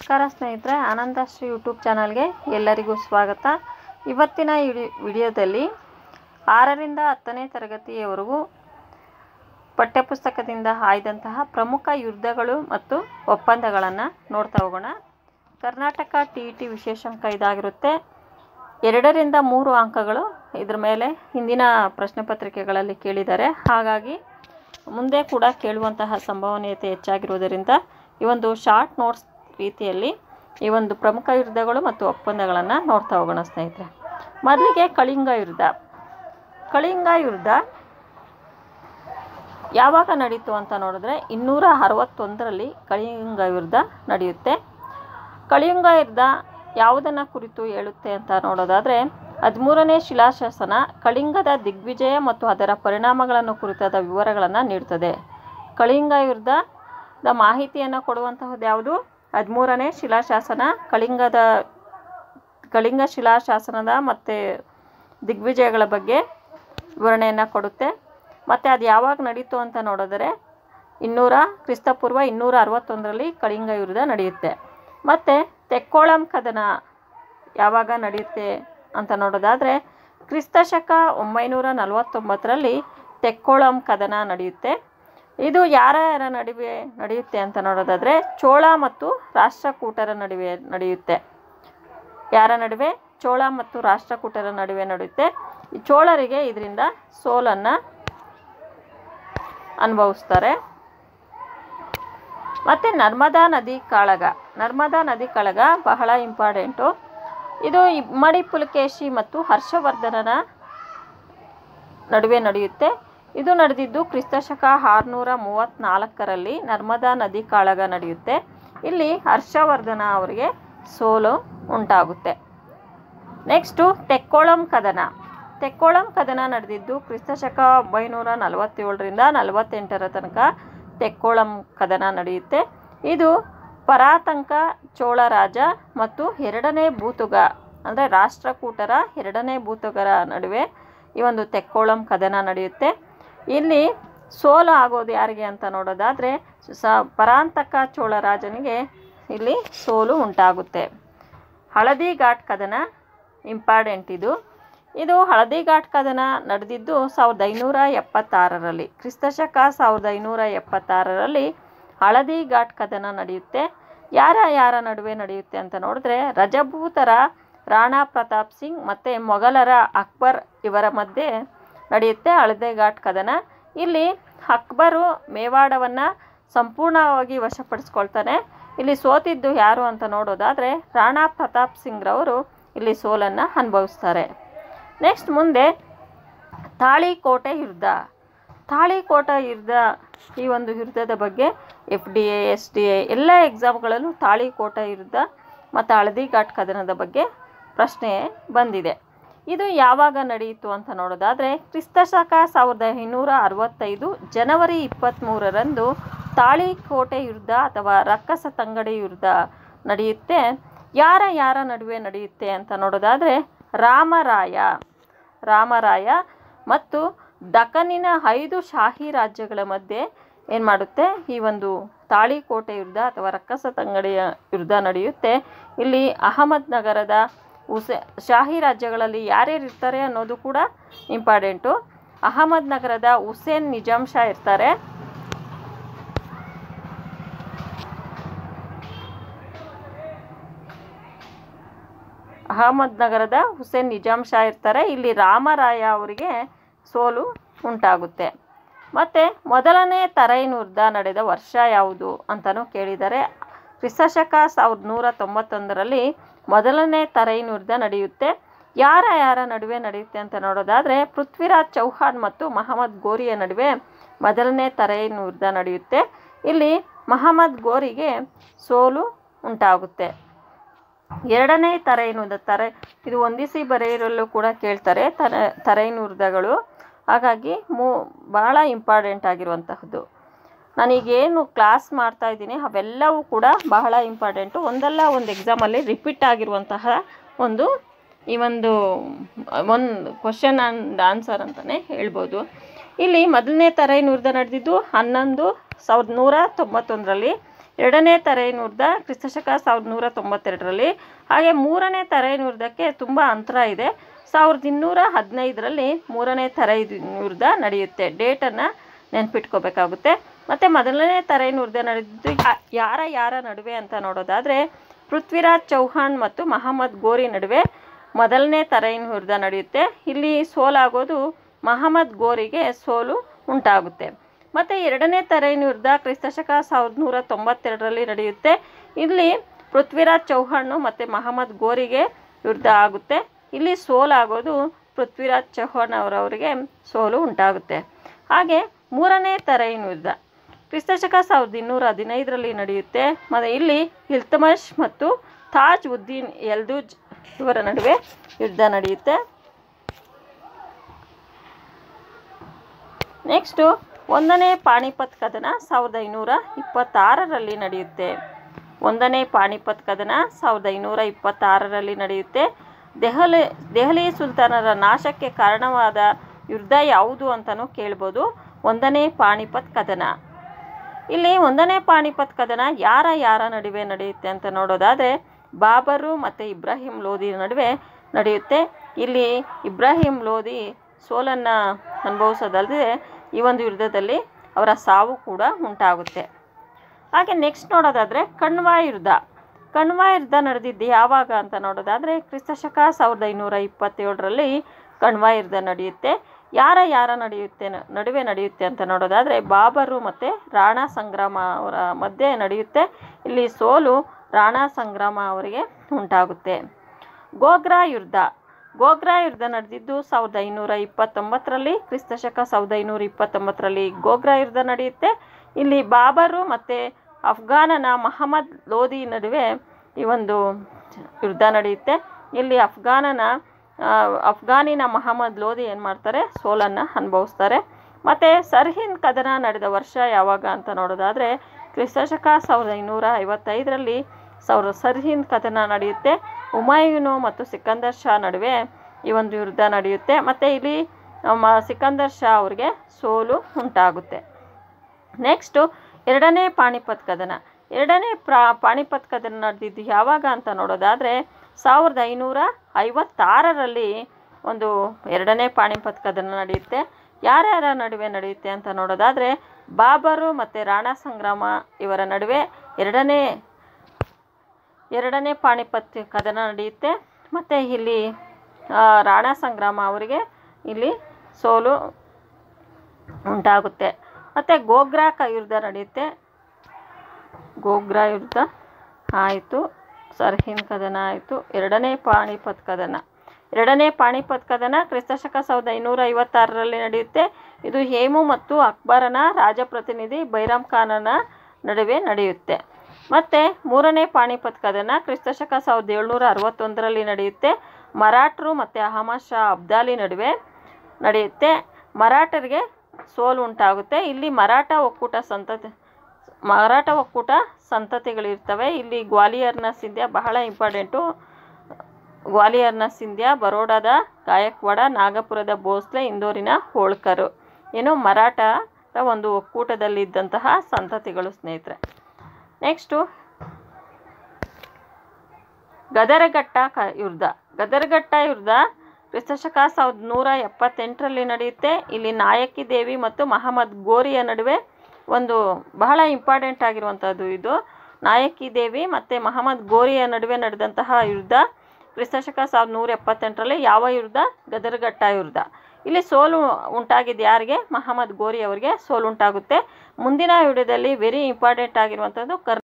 ನಮಸ್ಕಾರ ಸ್ನೇಹಿತರೆ ಆನಂದಶ್ರೀ ಯೂಟ್ಯೂಬ್ ಚಾನಲ್ಗೆ ಎಲ್ಲರಿಗೂ ಸ್ವಾಗತ ಇವತ್ತಿನ ಈ ವಿಡಿಯೋದಲ್ಲಿ ಆರರಿಂದ ಹತ್ತನೇ ತರಗತಿಯವರೆಗೂ ಪಠ್ಯಪುಸ್ತಕದಿಂದ ಆಯ್ದಂತಹ ಪ್ರಮುಖ ಯುದ್ಧಗಳು ಮತ್ತು ಒಪ್ಪಂದಗಳನ್ನು ನೋಡ್ತಾ ಹೋಗೋಣ ಕರ್ನಾಟಕ ಟಿ ಇ ಟಿ ವಿಶೇಷಾಂಕ ಇದಾಗಿರುತ್ತೆ ಎರಡರಿಂದ ಮೂರು ಅಂಕಗಳು ಇದ್ರ ಮೇಲೆ ಹಿಂದಿನ ಪ್ರಶ್ನೆ ಪತ್ರಿಕೆಗಳಲ್ಲಿ ಕೇಳಿದ್ದಾರೆ ಹಾಗಾಗಿ ಮುಂದೆ ಕೂಡ ಕೇಳುವಂತಹ ಸಂಭವನೀಯತೆ ಹೆಚ್ಚಾಗಿರುವುದರಿಂದ ಈ ಒಂದು ಶಾರ್ಟ್ ನೋಟ್ಸ್ ರೀತಿಯಲ್ಲಿ ಈ ಒಂದು ಪ್ರಮುಖ ಯುದ್ಧಗಳು ಮತ್ತು ಒಪ್ಪಂದಗಳನ್ನು ನೋಡ್ತಾ ಹೋಗೋಣ ಸ್ನೇಹಿತರೆ ಮೊದಲಿಗೆ ಕಳಿಂಗ ಯುದ್ಧ ಕಳಿಂಗ ಯುದ್ಧ ಯಾವಾಗ ನಡೀತು ಅಂತ ನೋಡಿದ್ರೆ ಇನ್ನೂರ ಅರವತ್ತೊಂದರಲ್ಲಿ ಕಳಿಂಗ ಯುದ್ಧ ನಡೆಯುತ್ತೆ ಕಳಿಂಗ ಯುದ್ಧ ಯಾವುದನ್ನು ಕುರಿತು ಹೇಳುತ್ತೆ ಅಂತ ನೋಡೋದಾದರೆ ಹದಿಮೂರನೇ ಶಿಲಾಶಾಸನ ಕಳಿಂಗದ ದಿಗ್ವಿಜಯ ಮತ್ತು ಅದರ ಪರಿಣಾಮಗಳನ್ನು ಕುರಿತಾದ ವಿವರಗಳನ್ನು ನೀಡುತ್ತದೆ ಕಳಿಂಗ ಯುದ್ಧದ ಮಾಹಿತಿಯನ್ನು ಕೊಡುವಂತಹದ್ದು ಯಾವುದು ಹದಿಮೂರನೇ ಶಿಲಾಶಾಸನ ಕಳಿಂಗದ ಕಳಿಂಗ ಶಿಲಾಶಾಸನದ ಮತ್ತು ದಿಗ್ವಿಜಯಗಳ ಬಗ್ಗೆ ವಿವರಣೆಯನ್ನು ಕೊಡುತ್ತೆ ಮತ್ತು ಅದು ಯಾವಾಗ ನಡೀತು ಅಂತ ನೋಡಿದರೆ ಇನ್ನೂರ ಕ್ರಿಸ್ತಪೂರ್ವ ಇನ್ನೂರ ಅರವತ್ತೊಂದರಲ್ಲಿ ಕಳಿಂಗ ಯುದ್ಧ ನಡೆಯುತ್ತೆ ಮತ್ತು ತೆಕ್ಕೋಳಂ ಕದನ ಯಾವಾಗ ನಡೆಯುತ್ತೆ ಅಂತ ನೋಡೋದಾದರೆ ಕ್ರಿಸ್ತಶಕ ಒಂಬೈನೂರ ನಲವತ್ತೊಂಬತ್ತರಲ್ಲಿ ತೆಕ್ಕೋಳಂ ಕದನ ನಡೆಯುತ್ತೆ ಇದು ಯಾರ ಯಾರ ನಡುವೆ ನಡೆಯುತ್ತೆ ಅಂತ ನೋಡೋದಾದರೆ ಚೋಳ ಮತ್ತು ರಾಷ್ಟ್ರಕೂಟರ ನಡುವೆ ನಡೆಯುತ್ತೆ ಯಾರ ನಡುವೆ ಚೋಳ ಮತ್ತು ರಾಷ್ಟ್ರಕೂಟರ ನಡುವೆ ನಡೆಯುತ್ತೆ ಈ ಚೋಳರಿಗೆ ಇದರಿಂದ ಸೋಲನ್ನು ಅನುಭವಿಸ್ತಾರೆ ಮತ್ತು ನರ್ಮದಾ ನದಿ ಕಾಳಗ ನರ್ಮದಾ ನದಿ ಕಾಳಗ ಬಹಳ ಇಂಪಾರ್ಟೆಂಟು ಇದು ಇಮ್ಮಡಿ ಪುಲಕೇಶಿ ಮತ್ತು ಹರ್ಷವರ್ಧನನ ನಡುವೆ ನಡೆಯುತ್ತೆ ಇದು ನಡೆದಿದ್ದು ಕ್ರಿಸ್ತಶಕ ಆರುನೂರ ಮೂವತ್ತ್ನಾಲ್ಕರಲ್ಲಿ ನರ್ಮದಾ ನದಿ ಕಾಳಗ ನಡೆಯುತ್ತೆ ಇಲ್ಲಿ ಹರ್ಷವರ್ಧನ ಅವರಿಗೆ ಸೋಲು ಉಂಟಾಗುತ್ತೆ ನೆಕ್ಸ್ಟು ತೆಕ್ಕೋಳಂ ಕದನ ತೆಕ್ಕೋಳಂ ಕದನ ನಡೆದಿದ್ದು ಕ್ರಿಸ್ತಶಕ ಒಂಬೈನೂರ ನಲವತ್ತೇಳರಿಂದ ನಲವತ್ತೆಂಟರ ತನಕ ತೆಕ್ಕೋಳಂ ಕದನ ನಡೆಯುತ್ತೆ ಇದು ಪರಾತಂಕ ಚೋಳ ರಾಜ ಮತ್ತು ಎರಡನೇ ಬೂತುಗ ಅಂದರೆ ರಾಷ್ಟ್ರಕೂಟರ ಎರಡನೇ ಬೂತುಗರ ನಡುವೆ ಈ ಒಂದು ತೆಕ್ಕೋಳಂ ಕದನ ನಡೆಯುತ್ತೆ ಇಲ್ಲಿ ಸೋಲು ಆಗೋದು ಯಾರಿಗೆ ಅಂತ ನೋಡೋದಾದರೆ ಸ ಪರಾಂತಕ ಚೋಳ ರಾಜನಿಗೆ ಇಲ್ಲಿ ಸೋಲು ಉಂಟಾಗುತ್ತೆ ಹಳದಿ ಘಾಟ್ ಕದನ ಇಂಪಾರ್ಟೆಂಟ್ ಇದು ಇದು ಹಳದಿ ಘಾಟ್ ಕದನ ನಡೆದಿದ್ದು ಸಾವಿರದ ಐನೂರ ಎಪ್ಪತ್ತಾರರಲ್ಲಿ ಕ್ರಿಸ್ತಶಕ ಸಾವಿರದ ಐನೂರ ಎಪ್ಪತ್ತಾರರಲ್ಲಿ ಹಳದಿ ಘಾಟ್ ಕದನ ನಡೆಯುತ್ತೆ ಯಾರ ಯಾರ ನಡುವೆ ನಡೆಯುತ್ತೆ ಅಂತ ನೋಡಿದ್ರೆ ರಜಭೂತರ ರಾಣಾ ಪ್ರತಾಪ್ ಸಿಂಗ್ ಮತ್ತು ಮೊಘಲರ ಅಕ್ಬರ್ ಇವರ ಮಧ್ಯೆ ನಡೆಯುತ್ತೆ ಹಳದಿ ಘಾಟ್ ಕದನ ಇಲ್ಲಿ ಅಕ್ಬರು ಮೇವಾಡವನ್ನು ಸಂಪೂರ್ಣವಾಗಿ ವಶಪಡಿಸ್ಕೊಳ್ತಾನೆ ಇಲ್ಲಿ ಸೋತಿದ್ದು ಯಾರು ಅಂತ ನೋಡೋದಾದರೆ ರಾಣಾ ಪ್ರತಾಪ್ ಸಿಂಗ್ರವರು ಇಲ್ಲಿ ಸೋಲನ್ನು ಅನುಭವಿಸ್ತಾರೆ ನೆಕ್ಸ್ಟ್ ಮುಂದೆ ತಾಳಿಕೋಟೆ ಯುದ್ಧ ತಾಳಿಕೋಟೆ ಯುದ್ಧ ಈ ಒಂದು ಯುದ್ಧದ ಬಗ್ಗೆ F D A S D A ಎಲ್ಲ ಎಕ್ಸಾಮ್ಗಳಲ್ಲೂ ತಾಳಿಕೋಟೆ ಯುದ್ಧ ಮತ್ತು ಹಳದಿ ಘಾಟ್ ಕದನದ ಬಗ್ಗೆ ಪ್ರಶ್ನೆ ಬಂದಿದೆ ಇದು ಯಾವಾಗ ನಡೆಯಿತು ಅಂತ ನೋಡೋದಾದರೆ ಕ್ರಿಸ್ತಶಕ ಸಾವಿರದ ಐನೂರ ಅರವತ್ತೈದು ಜನವರಿ ಇಪ್ಪತ್ತ್ಮೂರರಂದು ತಾಳಿಕೋಟೆ ಯುದ್ಧ ಅಥವಾ ರಕ್ಕಸ ತಂಗಡಿ ಯುದ್ಧ ನಡೆಯುತ್ತೆ ಯಾರ ಯಾರ ನಡುವೆ ನಡೆಯುತ್ತೆ ಅಂತ ನೋಡೋದಾದರೆ ರಾಮರಾಯ ರಾಮರಾಯ ಮತ್ತು ದಖನಿನ ಐದು ಶಾಹಿ ರಾಜ್ಯಗಳ ಮಧ್ಯೆ ಏನು ಮಾಡುತ್ತೆ ಈ ಒಂದು ತಾಳಿಕೋಟೆ ಯುದ್ಧ ಅಥವಾ ರಕ್ಕಸ ತಂಗಡಿಯ ಯುದ್ಧ ನಡೆಯುತ್ತೆ ಇಲ್ಲಿ ಅಹಮದ್ ನಗರದ ಉಸೆ ಶಾಹಿ ರಾಜ್ಯಗಳಲ್ಲಿ ಯಾರ್ಯಾರು ಇರ್ತಾರೆ ಅನ್ನೋದು ಕೂಡ ಇಂಪಾರ್ಟೆಂಟು ಅಹಮದ್ ನಗರದ ಹುಸೇನ್ ನಿಜಾಮ್ ಶಾ ಇರ್ತಾರೆ ಅಹಮದ್ ನಗರದ ಹುಸೇನ್ ನಿಜಾಮ್ ಶಾ ಇರ್ತಾರೆ ಇಲ್ಲಿ ರಾಮರಾಯ ಅವರಿಗೆ ಸೋಲು ಉಂಟಾಗುತ್ತೆ ಮತ್ತು ಮೊದಲನೇ ತರೈನ್ ಯುದ್ಧ ನಡೆದ ವರ್ಷ ಯಾವುದು ಅಂತಲೂ ಕೇಳಿದ್ದಾರೆ ಕ್ರಿಸ್ತಶಕ ಸಾವಿರದ ನೂರ ತೊಂಬತ್ತೊಂದರಲ್ಲಿ ಮೊದಲನೇ ತರೈನ್ ಯುದ್ಧ ನಡೆಯುತ್ತೆ ಯಾರ ಯಾರ ನಡುವೆ ನಡೆಯುತ್ತೆ ಅಂತ ನೋಡೋದಾದರೆ ಪೃಥ್ವಿರಾಜ್ ಚೌಹಾಣ್ ಮತ್ತು ಮಹಮ್ಮದ್ ಗೋರಿಯ ನಡುವೆ ಮೊದಲನೇ ತರೈನ್ ಯುದ್ಧ ನಡೆಯುತ್ತೆ ಇಲ್ಲಿ ಮಹಮ್ಮದ್ ಗೋರಿಗೆ ಸೋಲು ಉಂಟಾಗುತ್ತೆ ಎರಡನೇ ತರೈನುದ ತರೆ ಇದು ಹೊಂದಿಸಿ ಬರೆಯಲು ಕೂಡ ಕೇಳ್ತಾರೆ ತರ ತರೈನುರ್ಧಗಳು ಹಾಗಾಗಿ ಮೂ ಭಾಳ ಇಂಪಾರ್ಟೆಂಟ್ ಆಗಿರುವಂತಹದ್ದು ನಾನೀಗೇನು ಕ್ಲಾಸ್ ಮಾಡ್ತಾ ಇದ್ದೀನಿ ಅವೆಲ್ಲವೂ ಕೂಡ ಬಹಳ ಇಂಪಾರ್ಟೆಂಟು ಒಂದಲ್ಲ ಒಂದು ಎಕ್ಸಾಮಲ್ಲಿ ರಿಪೀಟ್ ಆಗಿರುವಂತಹ ಒಂದು ಈ ಒಂದು ಒಂದು ಕ್ವಶನ್ ಆ್ಯಂಡ್ ಆನ್ಸರ್ ಅಂತಲೇ ಹೇಳ್ಬೋದು ಇಲ್ಲಿ ಮೊದಲನೇ ತರೈನುರ್ಧ ನಡೆದಿದ್ದು ಹನ್ನೊಂದು ಸಾವಿರದ ನೂರ ತೊಂಬತ್ತೊಂದರಲ್ಲಿ ಎರಡನೇ ತರೈನ್ ಯುದ್ಧ ಕ್ರಿಸ್ತಶಕ ಸಾವಿರದ ನೂರ ತೊಂಬತ್ತೆರಡರಲ್ಲಿ ಹಾಗೆ ಮೂರನೇ ತರೈನ್ ಯುದ್ಧಕ್ಕೆ ತುಂಬ ಅಂತರ ಇದೆ ಸಾವಿರದ ಇನ್ನೂರ ಹದಿನೈದರಲ್ಲಿ ಮೂರನೇ ತರೈನ್ ಯುದ್ಧ ನಡೆಯುತ್ತೆ ಡೇಟನ್ನು ನೆನ್ಪಿಟ್ಕೋಬೇಕಾಗುತ್ತೆ ಮತ್ತು ಮೊದಲನೇ ತರೈನ್ ಯುದ್ಧ ನಡೆದಿದ್ದು ಯಾ- ಯಾರ ಯಾರ ನಡುವೆ ಅಂತ ನೋಡೋದಾದರೆ ಪೃಥ್ವಿರಾಜ್ ಚೌಹಾಣ್ ಮತ್ತು ಮಹಮ್ಮದ್ ಗೋರಿ ನಡುವೆ ಮೊದಲನೇ ತರೈನ್ ಯುದ್ಧ ನಡೆಯುತ್ತೆ ಇಲ್ಲಿ ಸೋಲಾಗೋದು ಮಹಮ್ಮದ್ ಗೋರಿಗೆ ಸೋಲು ಉಂಟಾಗುತ್ತೆ ಮತ್ತು ಎರಡನೇ ತರೈನ್ ಯುದ್ಧ ಕ್ರಿಸ್ತಶಕ ಸಾವಿರದ ನೂರ ತೊಂಬತ್ತೆರಡರಲ್ಲಿ ನಡೆಯುತ್ತೆ ಇಲ್ಲಿ ಪೃಥ್ವಿರಾಜ್ ಚೌಹಾಣ್ ಮತ್ತು ಮಹಮ್ಮದ್ ಗೋರಿಗೆ ಯುದ್ಧ ಆಗುತ್ತೆ ಇಲ್ಲಿ ಸೋಲಾಗೋದು ಪೃಥ್ವಿರಾಜ್ ಚೌಹಾಣ್ ಅವರವರಿಗೆ ಸೋಲು ಉಂಟಾಗುತ್ತೆ ಹಾಗೆ ಮೂರನೇ ತರೈನ್ ಯುದ್ಧ ಕ್ರಿಸ್ತಶಕ ಸಾವಿರದ ಇನ್ನೂರ ಹದಿನೈದರಲ್ಲಿ ನಡೆಯುತ್ತೆ ಮತ್ತು ಇಲ್ಲಿ ಇಲ್ತಮಶ್ ಮತ್ತು ತಾಜ್ ಉದ್ದೀನ್ ಎಲ್ದೂಜ್ ಇವರ ನಡುವೆ ಯುದ್ಧ ನಡೆಯುತ್ತೆ ನೆಕ್ಸ್ಟು ಒಂದನೇ ಪಾಣಿಪತ್ ಕದನ ಸಾವಿರದ ಐನೂರ ಇಪ್ಪತ್ತಾರರಲ್ಲಿ ನಡೆಯುತ್ತೆ ಒಂದನೇ ಪಾಣಿಪತ್ ಕದನ ಸಾವಿರದ ಐನೂರ ಇಪ್ಪತ್ತಾರರಲ್ಲಿ ನಡೆಯುತ್ತೆ ದೆಹಲಿ ದೆಹಲಿ ಸುಲ್ತಾನರ ನಾಶಕ್ಕೆ ಕಾರಣವಾದ ಯುದ್ಧ ಯಾವುದು ಅಂತಲೂ ಕೇಳ್ಬೋದು ಒಂದನೇ ಪಾಣಿಪತ್ ಕದನ ಇಲ್ಲಿ ಒಂದನೇ ಪಾಣಿಪತ್ ಕದನ ಯಾರ ಯಾರ ನಡುವೆ ನಡೆಯುತ್ತೆ ಅಂತ ನೋಡೋದಾದರೆ ಬಾಬರು ಮತ್ತು ಇಬ್ರಾಹಿಂ ಲೋಧಿ ನಡುವೆ ನಡೆಯುತ್ತೆ ಇಲ್ಲಿ ಇಬ್ರಾಹಿಂ ಲೋಧಿ ಸೋಲನ್ನು ಅನುಭವಿಸೋದಲ್ಲದೆ ಈ ಒಂದು ಯುದ್ಧದಲ್ಲಿ ಅವರ ಸಾವು ಕೂಡ ಉಂಟಾಗುತ್ತೆ ಹಾಗೆ ನೆಕ್ಸ್ಟ್ ನೋಡೋದಾದರೆ ಕಣ್ವಾ ಯುದ್ಧ ಕಣ್ವಾ ಯುದ್ಧ ನಡೆದಿದ್ದು ಯಾವಾಗ ಅಂತ ನೋಡೋದಾದರೆ ಕ್ರಿಸ್ತಶಕ ಸಾವಿರದ ಐನೂರ ಇಪ್ಪತ್ತೇಳರಲ್ಲಿ ಕಣ್ವಾ ಯುದ್ಧ ನಡೆಯುತ್ತೆ ಯಾರ ಯಾರ ನಡೆಯುತ್ತೆ ನ- ನಡುವೆ ನಡೆಯುತ್ತೆ ಅಂತ ನೋಡೋದಾದರೆ ಬಾಬರು ಮತ್ತು ರಾಣಾ ಸಂಗ್ರಾಮ ಅವರ ಮಧ್ಯೆ ನಡೆಯುತ್ತೆ ಇಲ್ಲಿ ಸೋಲು ರಾಣಾ ಸಂಗ್ರಾಮ ಅವರಿಗೆ ಉಂಟಾಗುತ್ತೆ ಗೋಗ್ರಾ ಯುದ್ಧ ಗೋಗ್ರಾ ಯುದ್ಧ ನಡೆದಿದ್ದು ಸಾವಿರದ ಐನೂರ ಇಪ್ಪತ್ತೊಂಬತ್ತರಲ್ಲಿ ಕ್ರಿಸ್ತಶಕ ಸಾವಿರದ ಐನೂರ ಇಪ್ಪತ್ತೊಂಬತ್ತರಲ್ಲಿ ಗೋಗ್ರಾ ಯುದ್ಧ ನಡೆಯುತ್ತೆ ಇಲ್ಲಿ ಬಾಬರು ಮತ್ತು ಅಫ್ಘಾನನ ಮಹಮ್ಮದ್ ಲೋಧಿ ನಡುವೆ ಈ ಒಂದು ಯುದ್ಧ ನಡೆಯುತ್ತೆ ಇಲ್ಲಿ ಅಫ್ಘಾನನ ಆ, ಅಫ್ಘಾನಿನ ಮಹಮ್ಮದ್ ಲೋಧಿ ಏನು ಮಾಡ್ತಾರೆ ಸೋಲನ್ನು ಅನುಭವಿಸ್ತಾರೆ ಮತ್ತು ಸರ್ಹಿಂದ್ ಕದನ ನಡೆದ ವರ್ಷ ಯಾವಾಗ ಅಂತ ನೋಡೋದಾದರೆ ಕ್ರಿಸ್ತಶಕ ಸಾವಿರದ ಐನೂರ ಐವತ್ತೈದರಲ್ಲಿ ಸಾವಿರ ಸರ್ಹಿಂದ್ ಕದನ ನಡೆಯುತ್ತೆ ಹುಮಾಯೂನು ಮತ್ತು ಸಿಕಂದರ್ ಶಾ ನಡುವೆ ಈ ಒಂದು ಯುದ್ಧ ನಡೆಯುತ್ತೆ ಮತ್ತು ಇಲ್ಲಿ ಮ ಸಿಕಂದರ್ ಶಾ ಅವರಿಗೆ ಸೋಲು ಉಂಟಾಗುತ್ತೆ ನೆಕ್ಸ್ಟು ಎರಡನೇ ಪಾಣಿಪತ್ ಕದನ ಎರಡನೇ ಪ್ರಾ ಪಾಣಿಪತ್ ಕದನ ನಡೆದಿದ್ದು ಯಾವಾಗ ಅಂತ ನೋಡೋದಾದರೆ ಸಾವಿರದ ಐನೂರ ಐವತ್ತಾರರಲ್ಲಿ ಒಂದು ಎರಡನೇ ಪಾಣಿಪತ್ ಕದನ ನಡೆಯುತ್ತೆ ಯಾರ್ಯಾರ ನಡುವೆ ನಡೆಯುತ್ತೆ ಅಂತ ನೋಡೋದಾದರೆ ಬಾಬರು ಮತ್ತು ರಾಣಾ ಸಂಗ್ರಾಮ ಇವರ ನಡುವೆ ಎರಡನೇ ಎರಡನೇ ಪಾಣಿಪತ್ ಕದನ ನಡೆಯುತ್ತೆ ಮತ್ತು ಇಲ್ಲಿ ಆ, ರಾಣಾ ಸಂಗ್ರಾಮ ಅವರಿಗೆ ಇಲ್ಲಿ ಸೋಲು ಉಂಟಾಗುತ್ತೆ ಮತ್ತು ಗೋಗ್ರಾ ಕ ಯುದ್ಧ ನಡೆಯುತ್ತೆ ಗೋಗ್ರಾ ಯುದ್ಧ ಆಯಿತು ಸರ್ಹಿಂದ್ ಕದನ ಆಯಿತು ಎರಡನೇ ಪಾಣಿಪತ್ ಕದನ ಎರಡನೇ ಪಾಣಿಪತ್ ಕದನ ಕ್ರಿಸ್ತಶಕ ಸಾವಿರದ ಐನೂರ ಐವತ್ತಾರರಲ್ಲಿ ನಡೆಯುತ್ತೆ ಇದು ಹೇಮು ಮತ್ತು ಅಕ್ಬರನ ರಾಜಪ್ರತಿನಿಧಿ ಬೈರಾಮ್ ಖಾನನ ನಡುವೆ ನಡೆಯುತ್ತೆ ಮತ್ತು ಮೂರನೇ ಪಾಣಿಪತ್ ಕದನ ಕ್ರಿಸ್ತಶಕ ಸಾವಿರದ ಏಳ್ನೂರ ಅರವತ್ತೊಂದರಲ್ಲಿ ನಡೆಯುತ್ತೆ ಮರಾಠರು ಮತ್ತು ಅಹಮದ್ ಶಾ ಅಬ್ದಾಲಿ ನಡುವೆ ನಡೆಯುತ್ತೆ ಮರಾಠರಿಗೆ ಸೋಲು ಉಂಟಾಗುತ್ತೆ ಇಲ್ಲಿ ಮರಾಠ ಒಕ್ಕೂಟ ಸಂತತಿ ಮರಾಠ ಒಕ್ಕೂಟ ಸಂತತಿಗಳಿರ್ತವೆ ಇಲ್ಲಿ ಗ್ವಾಲಿಯರ್ನ ಸಿಂಧ್ಯ ಬಹಳ ಇಂಪಾರ್ಟೆಂಟು ಗ್ವಾಲಿಯರ್ನ ಸಿಂಧ್ಯ ಬರೋಡಾದ ಗಾಯಕ್ವಾಡ ನಾಗಪುರದ ಭೋಸ್ಲೆ ಇಂದೋರಿನ ಹೋಳ್ಕರು ಏನು ಮರಾಠರ ಒಂದು ಒಕ್ಕೂಟದಲ್ಲಿದ್ದಂತಹ ಸಂತತಿಗಳು ಸ್ನೇಹಿತರೆ ನೆಕ್ಸ್ಟು ಗದರಘಟ್ಟ ಕ ಯುದ್ಧ ಗದರಘಟ್ಟ ಯುದ್ಧ ಕ್ರಿಸ್ತಶಕ ಸಾವಿರದ ನೂರ ಎಪ್ಪತ್ತೆಂಟರಲ್ಲಿ ನಡೆಯುತ್ತೆ ಇಲ್ಲಿ ನಾಯಕಿ ದೇವಿ ಮತ್ತು ಮಹಮ್ಮದ್ ಗೋರಿಯ ನಡುವೆ ಒಂದು ಬಹಳ ಇಂಪಾರ್ಟೆಂಟ್ ಆಗಿರುವಂಥದ್ದು ಇದು ನಾಯಕಿ ದೇವಿ ಮತ್ತು ಮಹಮ್ಮದ್ ಗೋರಿಯ ನಡುವೆ ನಡೆದಂತಹ ಯುದ್ಧ ಕ್ರಿಸ್ತಶಕ ಸಾವಿರದ ನೂರ ಎಪ್ಪತ್ತೆಂಟರಲ್ಲಿ ಯಾವ ಯುದ್ಧ ಗದರಘಟ್ಟ ಯುದ್ಧ ಇಲ್ಲಿ ಸೋಲು ಉಂಟಾಗಿದ್ದು ಯಾರಿಗೆ ಮಹಮ್ಮದ್ ಗೋರಿ ಅವರಿಗೆ ಸೋಲು ಉಂಟಾಗುತ್ತೆ ಮುಂದಿನ ವಿಡಿಯೋದಲ್ಲಿ ವೆರಿ ಇಂಪಾರ್ಟೆಂಟ್ ಆಗಿರುವಂಥದ್ದು ಕರ್